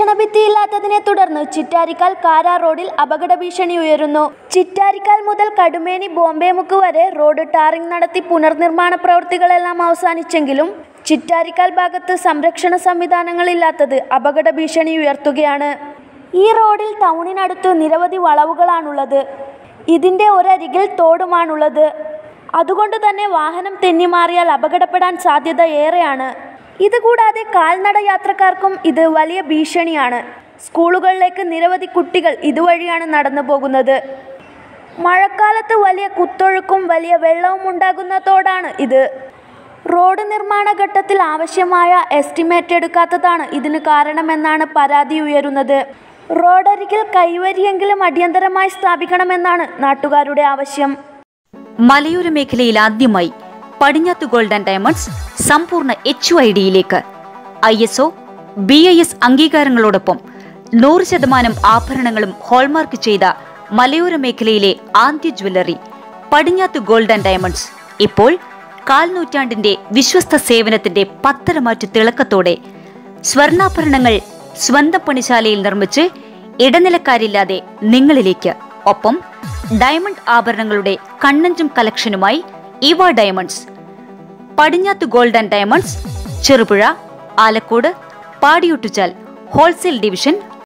സംരക്ഷണ ഭിത്തിയില്ലാത്തതിനെ തുടർന്ന് ചിറ്റാരിക്കാൽ കാരാ റോഡിൽ അപകട ഭീഷണി ഉയരുന്നു ചിറ്റാരിക്കാൽ മുതൽ കടുമേനി ബോംബെ മുക്ക് വരെ റോഡ് ടാറിംഗ് നടത്തി പുനർനിർമ്മാണ പ്രവൃത്തികളെല്ലാം അവസാനിച്ചെങ്കിലും ചിറ്റാരിക്കാൽ ഭാഗത്ത് സംരക്ഷണ സംവിധാനങ്ങളില്ലാത്തത് അപകട ഭീഷണി ഉയർത്തുകയാണ് ഈ റോഡിൽ ടൗണിനടുത്ത് നിരവധി വളവുകളാണുള്ളത് ഇതിൻ്റെ ഒരരികിൽ തോടുമാണുള്ളത് അതുകൊണ്ട് തന്നെ വാഹനം തെന്നിമാറിയാൽ അപകടപ്പെടാൻ സാധ്യത ഏറെയാണ് ഇതുകൂടാതെ കാൽനട യാത്രക്കാർക്കും ഇത് വലിയ ഭീഷണിയാണ് സ്കൂളുകളിലേക്ക് നിരവധി കുട്ടികൾ ഇതുവഴിയാണ് നടന്നു പോകുന്നത് മഴക്കാലത്ത് വലിയ കുത്തൊഴുക്കും വലിയ വെള്ളവും ഉണ്ടാകുന്ന തോടാണ് ഇത് റോഡ് നിർമ്മാണ ഘട്ടത്തിൽ ആവശ്യമായ എസ്റ്റിമേറ്റ് എടുക്കാത്തതാണ് ഇതിന് കാരണമെന്നാണ് പരാതി ഉയരുന്നത് റോഡരികിൽ കൈവരിയെങ്കിലും അടിയന്തരമായി സ്ഥാപിക്കണമെന്നാണ് നാട്ടുകാരുടെ ആവശ്യം മലയോര മേഖലയിൽ ആദ്യമായി പടിഞ്ഞാത്ത് ഗോൾഡ് ആൻഡ് ഡയമണ്ട്സ് സമ്പൂർണ്ണ എച്ച് ഐ ഡിയിലേക്ക് I S O B I S അംഗീകാരങ്ങളോടൊപ്പം നൂറ് ശതമാനം ആഭരണങ്ങളും ഹോൾമാർക്ക് ചെയ്ത മലയോര മേഖലയിലെ ആദ്യ jewellery Padinjath gold and diamonds ഇപ്പോൾ കാൽ നൂറ്റാണ്ടിന്റെ വിശ്വസ്ത സേവനത്തിന്റെ പത്തരമാറ്റു തിളക്കത്തോടെ സ്വർണ്ണാഭരണങ്ങൾ സ്വന്തം പണിശാലയിൽ നിർമ്മിച്ച് ഇടനിലക്കാരില്ലാതെ നിങ്ങളിലേക്ക് ഒപ്പം ഡയമണ്ട് ആഭരണങ്ങളുടെ കണ്ണഞ്ചും കളക്ഷനുമായി ഇവ diamonds Padinjath gold and diamonds Cherupuzha Alakode Padiyottuchal wholesale division